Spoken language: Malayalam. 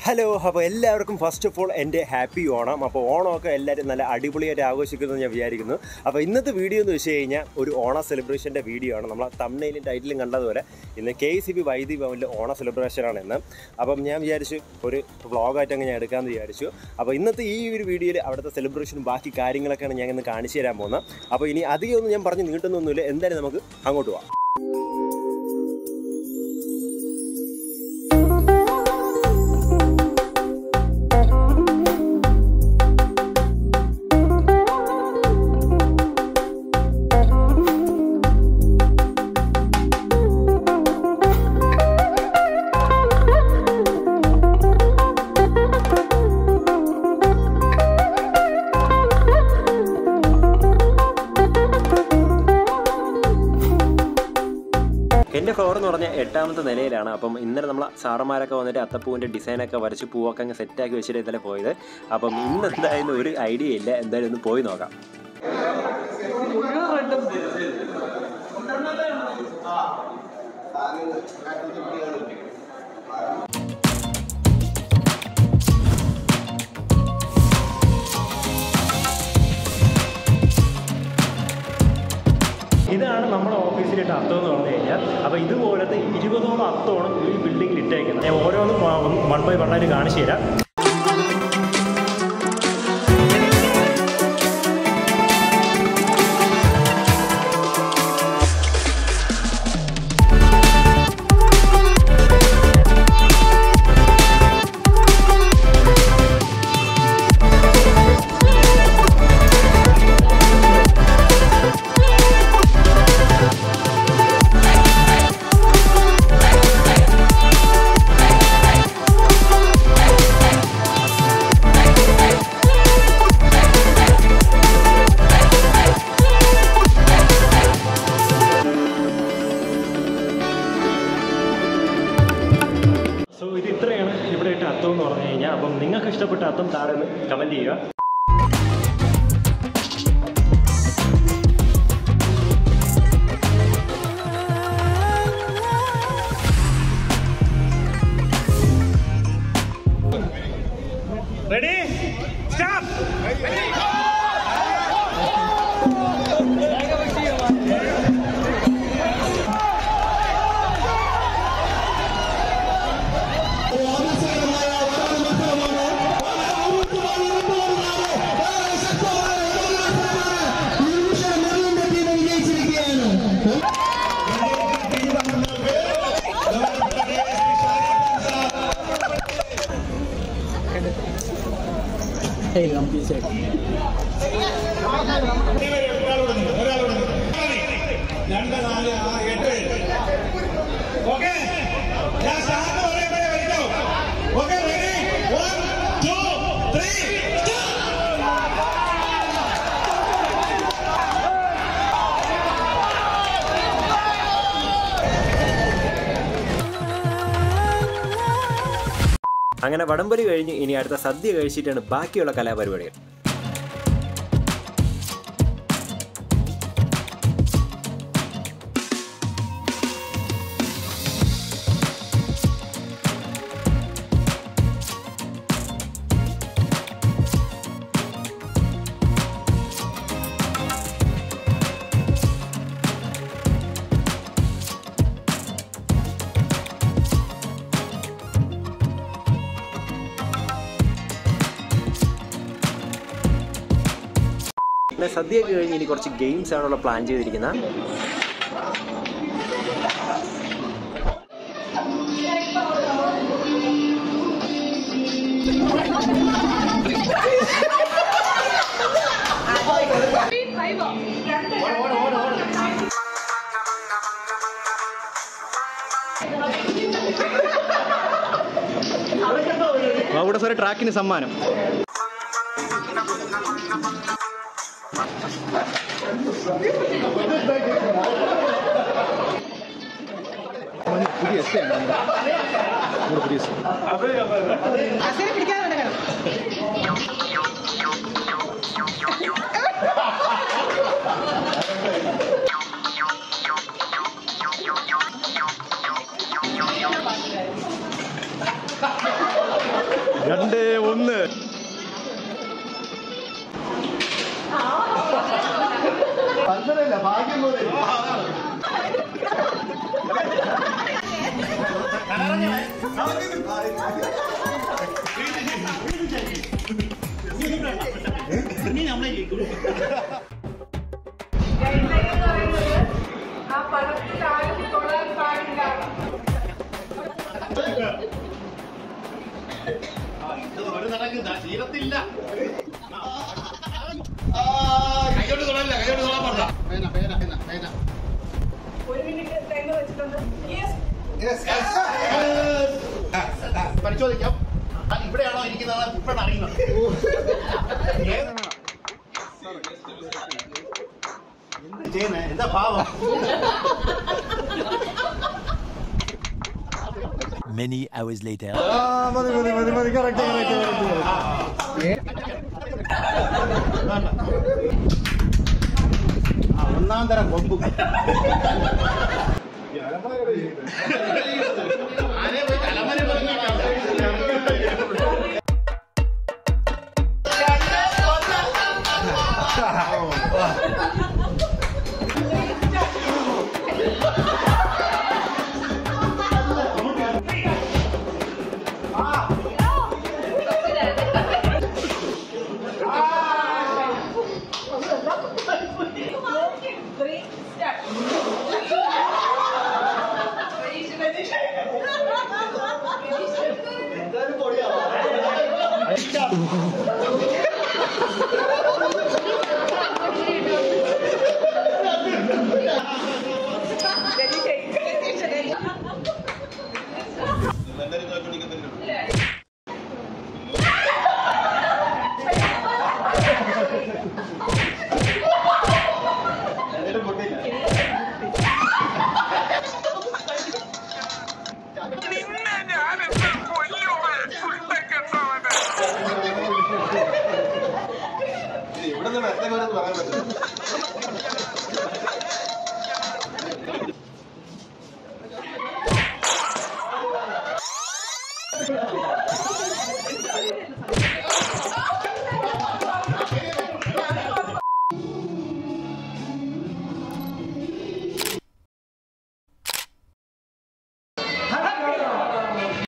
ഹലോ അപ്പോൾ എല്ലാവർക്കും ഫസ്റ്റ് ഓഫ് ഓൾ എൻ്റെ ഹാപ്പി ഓണം അപ്പോൾ ഓണമൊക്കെ എല്ലാവരും നല്ല അടിപൊളിയായിട്ട് ആഘോഷിക്കുമെന്ന് ഞാൻ വിചാരിക്കുന്നു അപ്പോൾ ഇന്നത്തെ വീഡിയോ എന്ന് വെച്ച് കഴിഞ്ഞാൽ ഒരു ഓണ സെലിബ്രേഷൻ്റെ വീഡിയോ ആണ് നമ്മൾ തമിഴിലും ടൈറ്റിലും കണ്ടതുപോലെ ഇന്ന് കെ സി ബി വൈദ്യുതി ഭവനിൽ ഓണ സെലിബ്രേഷനാണ് ഇന്ന് അപ്പം ഞാൻ വിചാരിച്ചു ഒരു വ്ളോഗായിട്ട് അങ്ങ് ഞാൻ എടുക്കാമെന്ന് വിചാരിച്ചു അപ്പോൾ ഇന്നത്തെ ഈ ഒരു വീഡിയോയിൽ അവിടുത്തെ സെലിബ്രേഷനും ബാക്കി കാര്യങ്ങളൊക്കെയാണ് ഞാൻ ഇന്ന് കാണിച്ചു തരാൻ പോകുന്നത് അപ്പോൾ ഇനി അധികം ഒന്നും ഞാൻ പറഞ്ഞ് നീട്ടുന്നൊന്നുമില്ല എന്തായാലും നമുക്ക് അങ്ങോട്ട് പോവാം എൻ്റെ ഫ്ലോർ എന്ന് പറഞ്ഞാൽ എട്ടാമത്തെ നിലയിലാണ് അപ്പം ഇന്നലെ നമ്മൾ സാറന്മാരൊക്കെ വന്നിട്ട് അത്തപ്പൂവിൻ്റെ ഡിസൈനൊക്കെ വരച്ച് പൂവൊക്കെ അങ്ങ് സെറ്റാക്കി വെച്ചിട്ട് ഇന്നലെ പോയത് അപ്പം ഇന്ന് എന്തായാലും ഒരു ഐഡിയ ഇല്ല എന്തായാലും ഒന്ന് പോയി നോക്കാം ഇതാണ് നമ്മുടെ ഓഫീസിലിട്ട് അത്തം എന്ന് പറഞ്ഞു കഴിഞ്ഞാൽ അപ്പോൾ ഇതുപോലത്തെ ഇരുപതോളം അത്തമാണ് ഈ ബിൽഡിങ്ങിൽ ഇട്ടേക്കുന്നത് ഞാൻ ഓരോന്നും വൺ ബൈ വൺ ആയിട്ട് കാണിച്ചു തരാം സോ ഇത് ഇത്രയാണ് ഇവിടെ ഇട്ട അത്തം എന്ന് പറഞ്ഞു കഴിഞ്ഞാൽ അപ്പം നിങ്ങൾക്ക് ഇഷ്ടപ്പെട്ട അത്തം താഴെ കമൻറ്റ് ചെയ്യുക റെഡി സ്റ്റാർട്ട് രണ്ട് നാല് ആറ് എട്ട് ഓക്കെ ഞാൻ സ്റ്റാർട്ട് പറയുമ്പോഴേ വരിക്കോ okay ready one two three അങ്ങനെ വടംവലി കഴിഞ്ഞ് ഇനി അടുത്ത സദ്യ കഴിച്ചിട്ടാണ് ബാക്കിയുള്ള കലാപരിപാടികൾ പിന്നെ സദ്യയൊക്കെ കഴിഞ്ഞ് ഇനി കുറച്ച് ഗെയിംസ് ആണുള്ള പ്ലാൻ ചെയ്തിരിക്കുന്നത് അവിടെ സാറ് ട്രാക്കിന് സമ്മാനം പുതിയ എസ് ആണ് നമ്മുടെ പുതിയ എസ് Thank രണ്ട് ഒന്ന് ആ പണത്തിൽ ആരും തൊടാൻ പാടില്ല കൈയോട്ട് തൊടല്ല കൈയോട്ട് തൊടാൻ പാടില്ല ഒരു മിനിറ്റ് തേങ്ങ വെച്ചിട്ടുണ്ട് യെസ് പരിശോധിക്കാം അത് ഇവിടെയാണോ ഇരിക്കുന്നത് ഇപ്പോഴാണ് അറിയുന്നത് ചെയ്യുന്നേ എന്താ ഭാവം Many hours later. ആ, ഒന്നാം തരം കൊമ്പ് ആരെ പോയി തലമറി Three, start. എന്തായാലും പൊടിയാ